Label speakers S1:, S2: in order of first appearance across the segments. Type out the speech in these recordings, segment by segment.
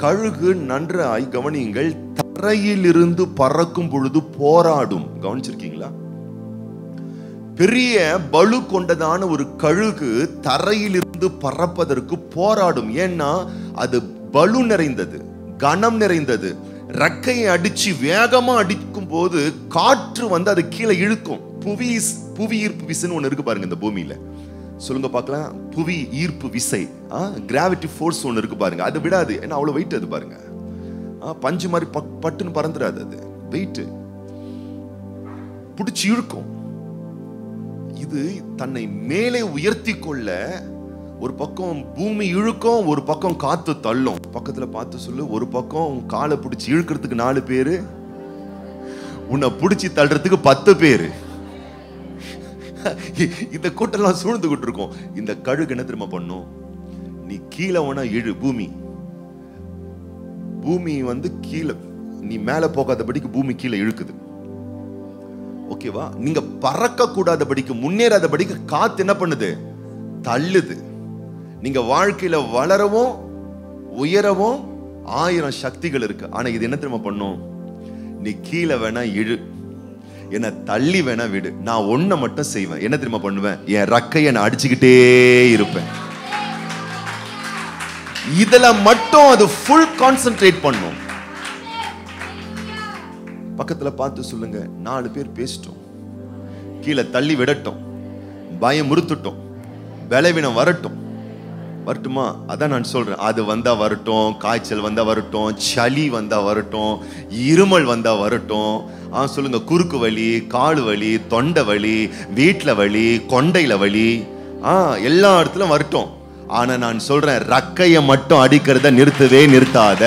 S1: கழுகு நன்றாய் கவனியுங்கள் தரையிலிருந்து பறக்கும் பொழுது போராடும் கவனிச்சிருக்கீங்களா பெரிய பலு கொண்டதான ஒரு கழுகு தரையிலிருந்து பறப்பதற்கு போராடும் ஏன்னா அது பலு நிறைந்தது கனம் நிறைந்தது ரெக்கையை அடிச்சு வேகமா அடிக்கும் போது காற்று வந்து அது கீழே இழுக்கும் புவி புவி ஈர்ப்பு விசைன்னு ஒண்ணு இருக்கு பாருங்க இந்த பூமியில சொல்லுங்க பார்க்கலாம் புவி ஈர்ப்பு விசை கிராவிட்டி ஃபோர்ஸ் ஒன்று இருக்கு பாருங்க அது விடாது ஏன்னா அவ்வளோ வெயிட் அது பாருங்க ஆ, பஞ்சு மாதிரி பட்- பட்டுன்னு பறந்துடாது அது வெயிட் பிடிச்சி இழுக்கும் இது தன்னை மேலே உயர்த்தி கொள்ள ஒரு பக்கம் பூமி இழுக்கும் ஒரு பக்கம் காத்து தள்ளும் பக்கத்துல பார்த்து சொல்லு ஒரு பக்கம் உன் காலை பிடிச்சி இழுக்கிறதுக்கு நாலு பேரு உன்னை பிடிச்சி தள்ளுறதுக்கு பத்து பேரு இந்த கூட்டம்லாம் சூழ்ந்துகிட்டு இருக்கும் இந்த கழுகு என்ன தெரியுமா பண்ணும் நீ கீழே வேணா இழு பூமி பூமி வந்து கீழே நீ மேல போகாதபடிக்கு பூமி கீழே இழுக்குது ஓகேவா நீங்க பறக்க கூடாதபடிக்கு முன்னேறாதபடிக்கு காத்து என்ன பண்ணுது தள்ளுது நீங்க வாழ்க்கையில வளரவும் உயரவும் ஆயிரம் சக்திகள் இருக்கு ஆனா இது என்ன தெரியுமா பண்ணும் நீ கீழே வேணா இழு என்ன தள்ளி வேணா விடு நான் ஒன்ன மட்டும் செய்வேன் என்ன தெரியுமா பண்ணுவேன் என் ரக்கையை நான் அடிச்சுக்கிட்டே இருப்பேன் இதுல மட்டும் அது ஃபுல் கான்சென்ட்ரேட் பண்ணும் பக்கத்துல பார்த்து சொல்லுங்க நாலு பேர் பேசிட்டோம் கீழே தள்ளி விடட்டும் பயம் முறுத்துட்டோம் பலவீனம் வரட்டும் வரட்டுமா அதான் நான் சொல்றேன் அது வந்தா வரட்டும் காய்ச்சல் வந்தா வரட்டும் சளி வந்தா வரட்டும் இருமல் வந்தா வரட்டும் ஆ சொல்லுங்க குறுக்கு வலி கால் வலி தொண்டை வலி வீட்டுல வலி கொண்டையில வலி ஆ எல்லா இடத்துலயும் வரட்டும் ஆனா நான் சொல்றேன் ரக்கைய மட்டும் அடிக்கிறத நிறுத்தவே நிறுத்தாத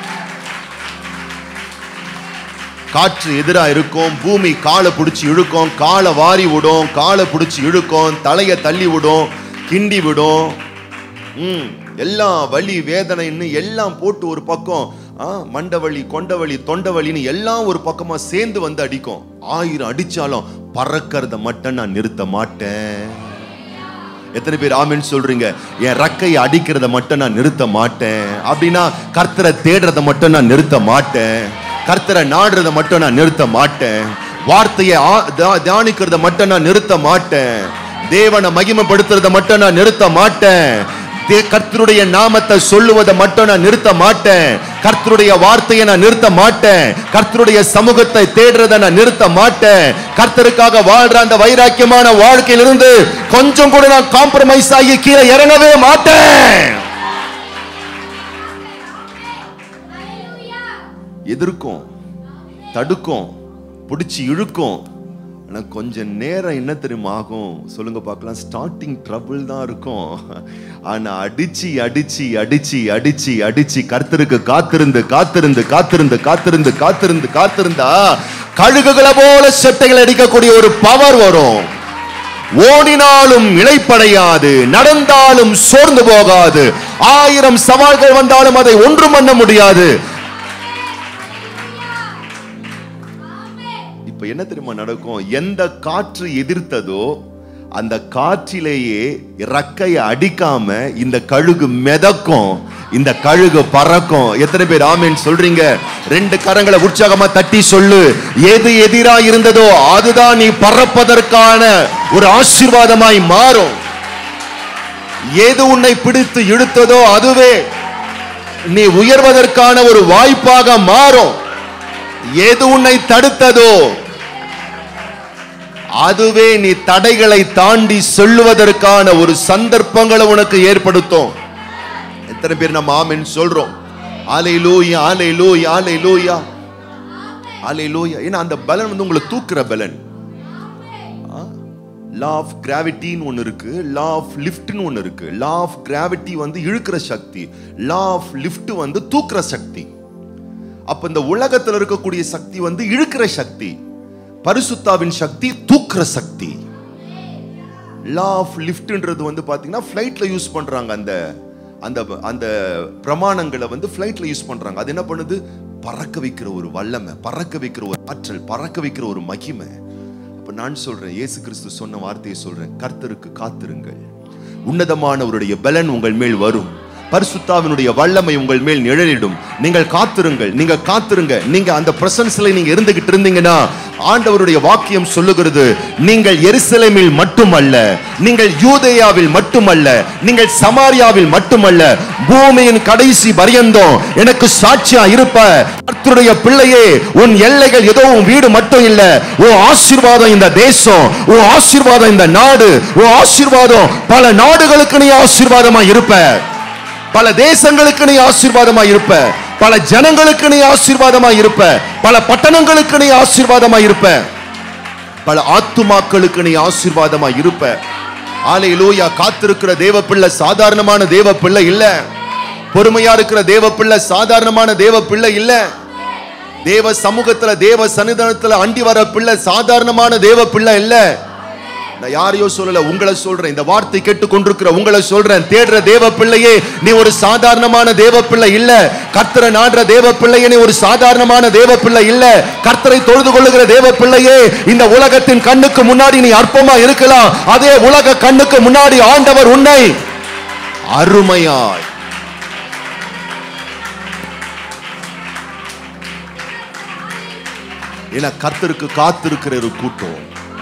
S1: காற்று எதிரா இருக்கும் பூமி காலை பிடிச்சி இழுக்கும் காலை வாரி விடும் காலை பிடிச்சி இழுக்கும் தலையை தள்ளி விடும் கிண்டி விடும் ம் எல்லாம் வலி வேதனைன்னு எல்லாம் போட்டு ஒரு பக்கம் ஆ, மண்டவலி கொண்டவலி தொண்டவலின்னு எல்லாம் ஒரு பக்கமா சேர்ந்து வந்து அடிக்கும் ஆயிரம் அடிச்சாலும் பறக்கிறத மட்டும் நான் நிறுத்த மாட்டேன் எத்தனை பேர் ஆமென்னு சொல்றீங்க என் ரக்கையை அடிக்கிறத மட்டும் நான் நிறுத்த மாட்டேன் அப்படின்னா கர்த்தரை தேடுறத மட்டும் நான் நிறுத்த மாட்டேன் கர்த்தரை நாடுறத மட்டும் நான் நிறுத்த மாட்டேன் வார்த்தையை ஆ- தியா- தியானிக்கிறத மட்டும் நான் நிறுத்த மாட்டேன் தேவனை மகிமைப்படுத்துறத மட்டும் நான் நிறுத்த மாட்டேன் தே- கர்த்தருடைய நாமத்தை சொல்லுவதை மட்டும் நான் நிறுத்த மாட்டேன் கர்த்தருடைய வார்த்தையை நான் நிறுத்த மாட்டேன் கர்த்தருடைய சமூகத்தை தேடுறதை நான் நிறுத்த மாட்டேன் கர்த்தருக்காக வாழ்ற அந்த வைராக்கியமான வாழ்க்கையிலிருந்து கொஞ்சம் கூட நான் காம்ப்ரமைஸ் ஆகி கீழே இறங்கவே மாட்டேன் எதிர்க்கும் தடுக்கும் பிடிச்சி இழுக்கும் ஆனா கொஞ்ச நேரம் என்ன தெரியுமா ஆகும் சொல்லுங்க பார்க்கலாம் ஸ்டார்டிங் ட்ரபிள் தான் இருக்கும் ஆனா அடிச்சு அடிச்சு அடிச்சு அடிச்சு அடிச்சு கர்த்தருக்கு காத்திருந்து காத்திருந்து காத்திருந்து காத்திருந்து காத்திருந்து காத்திருந்தா கழுகுகளை போல செட்டைகள் அடிக்கக்கூடிய ஒரு பவர் வரும் ஓடினாலும் இளைப்படையாது நடந்தாலும் சோர்ந்து போகாது ஆயிரம் சவால்கள் வந்தாலும் அதை ஒன்றும் பண்ண முடியாது இப்ப என்ன தெரியுமா நடக்கும் எந்த காற்று எதிர்த்ததோ அந்த காற்றிலேயே இறக்கைய அடிக்காம இந்த கழுகு மிதக்கும் இந்த கழுகு பறக்கும் எத்தனை பேர் ஆமேன் சொல்றீங்க ரெண்டு கரங்களை உற்சாகமா தட்டி சொல்லு எது எதிரா இருந்ததோ அதுதான் நீ பறப்பதற்கான ஒரு ஆசீர்வாதமாய் மாறும் எது உன்னை பிடித்து இழுத்ததோ அதுவே நீ உயர்வதற்கான ஒரு வாய்ப்பாக மாறும் எது உன்னை தடுத்ததோ அதுவே நீ தடைகளை தாண்டி செல்லுவதற்கான ஒரு சந்தர்ப்பங்களை உனக்கு ஏற்படுத்தும் எத்தனை பேர் நம்ம ஆமென் சொல்றோம் ஆலை லூயா ஆலை லூயா ஆலை லூயா ஆலை லூயா ஏன்னா அந்த பலன் வந்து உங்களை தூக்குற பலன் லா ஆஃப் கிராவிட்டின்னு ஒன்று இருக்கு லா ஆஃப் லிஃப்ட்னு ஒன்று இருக்கு லா ஆஃப் கிராவிட்டி வந்து இழுக்கிற சக்தி லா ஆஃப் லிஃப்ட் வந்து தூக்குற சக்தி அப்ப இந்த உலகத்துல இருக்கக்கூடிய சக்தி வந்து இழுக்கிற சக்தி பரிசுத்தாவின் சக்தி தூக்குற சக்தி லா ஆஃப் லிஃப்ட்ன்றது வந்து பாத்தீங்கன்னா ஃப்ளைட்ல யூஸ் பண்றாங்க அந்த அந்த அந்த பிரமாணங்களை வந்து ஃப்ளைட்ல யூஸ் பண்றாங்க அது என்ன பண்ணுது பறக்க வைக்கிற ஒரு வல்லமை பறக்க வைக்கிற ஒரு ஆற்றல் பறக்க வைக்கிற ஒரு மகிமை அப்ப நான் சொல்றேன் இயேசு கிறிஸ்து சொன்ன வார்த்தையை சொல்றேன் கர்த்தருக்கு காத்திருங்கள் உன்னதமானவருடைய பலன் உங்கள் மேல் வரும் பரிசுத்தாவினுடைய வல்லமை உங்கள் மேல் நிழலிடும் நீங்கள் காத்திருங்கள் நீங்க காத்திருங்க நீங்க அந்த பிரசன்ஸ்ல நீங்க இருந்துகிட்டு இருந்தீங்கன்னா ஆண்டவருடைய வாக்கியம் சொல்லுகிறது நீங்கள் எருசலேமில் மட்டுமல்ல நீங்கள் யூதேயாவில் மட்டுமல்ல நீங்கள் சமாரியாவில் மட்டுமல்ல பூமியின் கடைசி பரியந்தம் எனக்கு சாட்சியா இருப்ப கர்த்தருடைய பிள்ளையே உன் எல்லைகள் ஏதோ உன் வீடு மட்டும் இல்ல உன் ஆசீர்வாதம் இந்த தேசம் உன் ஆசீர்வாதம் இந்த நாடு உன் ஆசீர்வாதம் பல நாடுகளுக்கு நீ ஆசீர்வாதமா இருப்ப பல தேசங்களுக்கு நீ ஆசீர்வாதமா இருப்ப பல ஜனங்களுக்கு நீ ஆசீர்வாதமா இருப்ப பல பட்டணங்களுக்கு நீ ஆசீர்வாதமா இருப்ப பல ஆத்துமாக்களுக்கு நீ ஆசீர்வாதமா இருப்ப ஆலையிலூயா காத்திருக்கிற தேவ பிள்ளை சாதாரணமான தேவ பிள்ளை இல்ல பொறுமையா இருக்கிற தேவ பிள்ளை சாதாரணமான தேவ பிள்ளை இல்ல தேவ சமூகத்துல தேவ சன்னிதானத்துல அண்டி வர பிள்ளை சாதாரணமான தேவ பிள்ளை இல்ல நான் யாரையோ சொல்லல உங்களை சொல்றேன் இந்த வார்த்தை கேட்டு கொண்டிருக்கிற உங்களை சொல்றேன் தேடுற தேவ பிள்ளையே நீ ஒரு சாதாரணமான தேவ பிள்ளை இல்ல கர்த்தரை நாடுற தேவ பிள்ளையே நீ ஒரு சாதாரணமான தேவ பிள்ளை இல்ல கர்த்தரை தொழுது கொள்ளுகிற தேவ பிள்ளையே இந்த உலகத்தின் கண்ணுக்கு முன்னாடி நீ அற்பமா இருக்கலாம் அதே உலக கண்ணுக்கு முன்னாடி ஆண்டவர் உன்னை அருமையாய் ஏன்னா கர்த்தருக்கு காத்திருக்கிற ஒரு கூட்டம்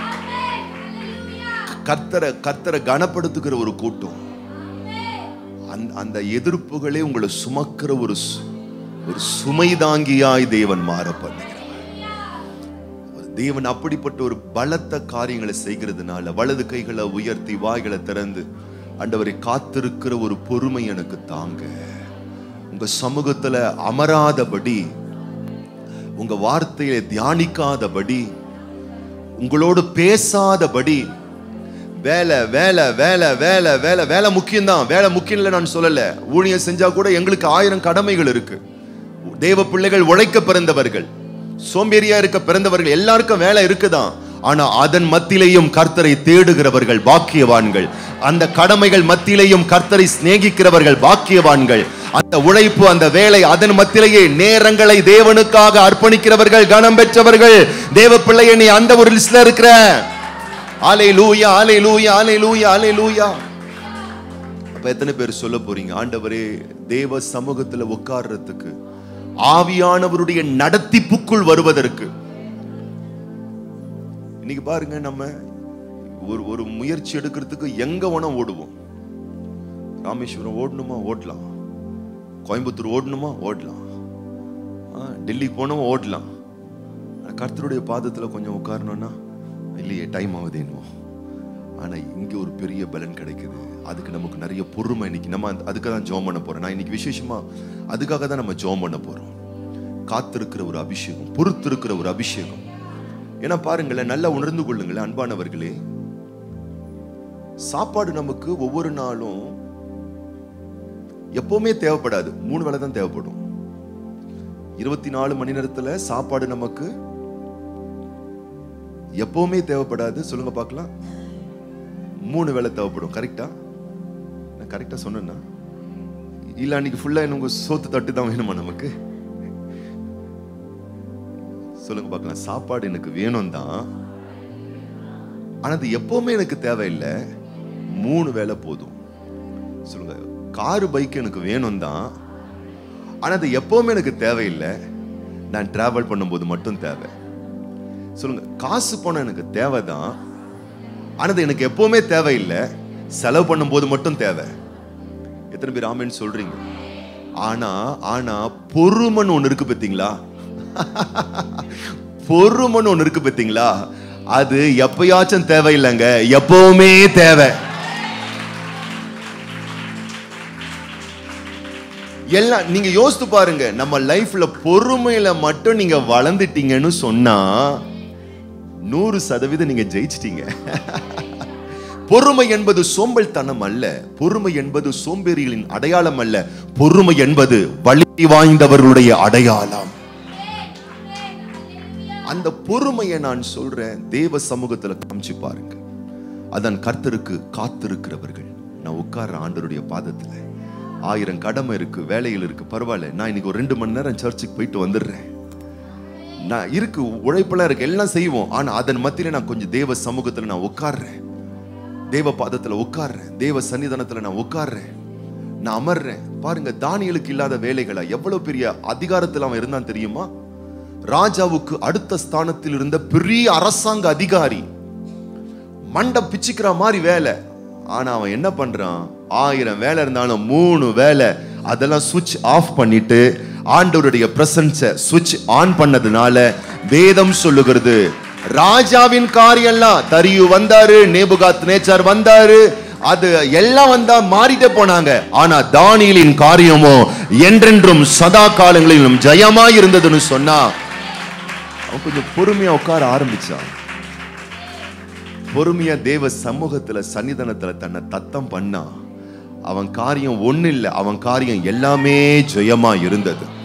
S1: கர்த்தரை கர்த்தரை கனப்படுத்துகிற ஒரு கூட்டம் அந்த அந்த எதிர்ப்புகளே உங்களை சுமக்கிற ஒரு சு- ஒரு சுமைதாங்கியாய் தேவன் மாற பண்ணுகிறார் ஒரு தேவன் அப்படிப்பட்ட ஒரு பலத்த காரியங்களை செய்கிறதுனால வலது கைகளை உயர்த்தி வாய்களை திறந்து ஆண்டவரை காத்திருக்கிற ஒரு பொறுமை எனக்கு தாங்க உங்க சமூகத்துல அமராதபடி உங்க வார்த்தையை தியானிக்காதபடி உங்களோடு பேசாதபடி வேலை வேலை வேலை வேலை வேலை வேலை முக்கியம்தான் வேலை முக்கியம் இல்லை நான் சொல்லல ஊழியம் செஞ்சா கூட எங்களுக்கு ஆயிரம் கடமைகள் இருக்கு தேவ பிள்ளைகள் உழைக்க பிறந்தவர்கள் சோம்பேறியா இருக்க பிறந்தவர்கள் எல்லாருக்கும் வேலை இருக்குதான் ஆனா அதன் மத்தியிலேயும் கர்த்தரை தேடுகிறவர்கள் பாக்கியவான்கள் அந்த கடமைகள் மத்தியிலேயும் கர்த்தரை சிநேகிக்கிறவர்கள் பாக்கியவான்கள் அந்த உழைப்பு அந்த வேலை அதன் மத்தியிலேயே நேரங்களை தேவனுக்காக அர்ப்பணிக்கிறவர்கள் கனம் பெற்றவர்கள் தேவ பிள்ளையை நீ அந்த ஒரு லிஸ்ட்ல இருக்கிற ஆலை லூயா ஆலை லூயா ஆலை லூயா ஆலை லூயா அப்ப எத்தனை பேர் சொல்ல போறீங்க ஆண்டவரே தேவ சமூகத்துல உட்கார்றதுக்கு ஆவியானவருடைய நடத்திப்புக்குள் வருவதற்கு இன்னைக்கு பாருங்க நம்ம ஒரு ஒரு முயற்சி எடுக்கிறதுக்கு எங்க வேணா ஓடுவோம் ராமேஸ்வரம் ஓடணுமா ஓடலாம் கோயம்புத்தூர் ஓடணுமா ஓடலாம் ஆ, டெல்லிக்கு போனோமா ஓடலாம் ஆனா கர்த்தருடைய பாதத்துல கொஞ்சம் உட்காரணும்னா இல்லையே டைம் ஆகுதுன்னுவோம் ஆனா இங்க ஒரு பெரிய பலன் கிடைக்குது அதுக்கு நமக்கு நிறைய பொறுமை இன்னைக்கு நம்ம அந்த- அதுக்காக தான் ஜோம் பண்ண போறோம் நான் இன்னைக்கு விசேஷமா அதுக்காக தான் நம்ம ஜோம் பண்ண போறோம் காத்திருக்கிற ஒரு அபிஷேகம் பொறுத்திருக்கிற ஒரு அபிஷேகம் ஏன்னா பாருங்களேன் நல்லா உணர்ந்து கொள்ளுங்களேன் அன்பானவர்களே சாப்பாடு நமக்கு ஒவ்வொரு நாளும் எப்பவுமே தேவைப்படாது மூணு வேளை தான் தேவைப்படும் இருபத்தி நாலு மணி நேரத்துல சாப்பாடு நமக்கு எப்பவுமே தேவைப்படாது சொல்லுங்க பார்க்கலாம் மூணு வேளை தேவைப்படும் கரெக்டா நான் கரெக்டா சொன்னேன்னா இல்ல அன்னைக்கு ஃபுல்லா எனக்கு சோத்து தட்டு தான் வேணுமா நமக்கு சொல்லுங்க பார்க்கலாம் சாப்பாடு எனக்கு வேணும் தான் ஆனா அது எப்பவுமே எனக்கு தேவையில்லை மூணு வேளை போதும் சொல்லுங்க காரு பைக் எனக்கு வேணும் தான் ஆனா அது எப்பவுமே எனக்கு தேவையில்லை நான் டிராவல் பண்ணும்போது மட்டும் தேவை சொல்லுங்க காசு பணம் எனக்கு தேவைதான் ஆனா அது எனக்கு எப்பவுமே தேவையில்லை செலவு பண்ணும்போது மட்டும் தேவை எத்தனை பேர் ஆமேன்னு சொல்றீங்க ஆனா ஆனா பொறுமைன்னு ஒண்ணு இருக்கு பார்த்தீங்களா பொறுமைன்னு ஒண்ணு இருக்கு பார்த்தீங்களா அது எப்பயாச்சும் தேவையில்லைங்க எப்பவுமே தேவை எல்லாம் நீங்க யோசித்து பாருங்க நம்ம லைஃப்ல பொறுமையில மட்டும் நீங்க வளர்ந்துட்டீங்கன்னு சொன்னா நூறு சதவீதம் நீங்க ஜெயிச்சிட்டீங்க பொறுமை என்பது சோம்பல்தனம் அல்ல பொறுமை என்பது சோம்பேறிகளின் அடையாளம் அல்ல பொறுமை என்பது வழி வாய்ந்தவர்களுடைய அடையாளம் அந்த பொறுமையை நான் சொல்றேன் தேவ சமூகத்துல காமிச்சு பாருங்க அதான் கர்த்தருக்கு காத்திருக்கிறவர்கள் நான் உட்கார்ற ஆண்டருடைய பாதத்துல ஆயிரம் கடமை இருக்கு வேலைகள் இருக்கு பரவாயில்ல நான் இன்னைக்கு ஒரு ரெண்டு மணி நேரம் சர்ச்சுக்கு போயிட்டு வந்துடுறேன் நான் இருக்கு உழைப்பெல்லாம் இருக்கு எல்லாம் செய்வோம் ஆனா அதன் மத்தியில நான் கொஞ்சம் தேவ சமூகத்துல நான் உட்கார்றேன் தேவ பாதத்துல உட்கார்றேன் தேவ சன்னிதானத்துல நான் உட்கார்றேன் நான் அமர்றேன் பாருங்க தானியலுக்கு இல்லாத வேலைகளா எவ்வளவு பெரிய அதிகாரத்தில் அவன் இருந்தான் தெரியுமா ராஜாவுக்கு அடுத்த ஸ்தானத்தில் இருந்த பெரிய அரசாங்க அதிகாரி மண்டை பிச்சுக்கிற மாதிரி வேலை ஆனா அவன் என்ன பண்றான் ஆயிரம் வேலை இருந்தாலும் மூணு வேலை அதெல்லாம் சுவிட்ச் ஆஃப் பண்ணிட்டு ஆண்டவருடைய பிரசன்ஸ சுவிட்ச் ஆன் பண்ணதுனால வேதம் சொல்லுகிறது ராஜாவின் காரியம்லாம் தரியு வந்தாரு நேபுகாத் நேச்சார் வந்தாரு அது எல்லாம் வந்தா மாறிட்டே போனாங்க ஆனா தானியலின் காரியமோ என்றென்றும் சதா காலங்களிலும் ஜெயமா இருந்ததுன்னு சொன்னா அவன் கொஞ்சம் பொறுமையா உட்கார ஆரம்பிச்சான் பொறுமையா தேவ சமூகத்துல சன்னிதானத்துல தன்னை தத்தம் பண்ணா அவன் காரியம் ஒண்ணு இல்ல அவன் காரியம் எல்லாமே ஜெயமா இருந்தது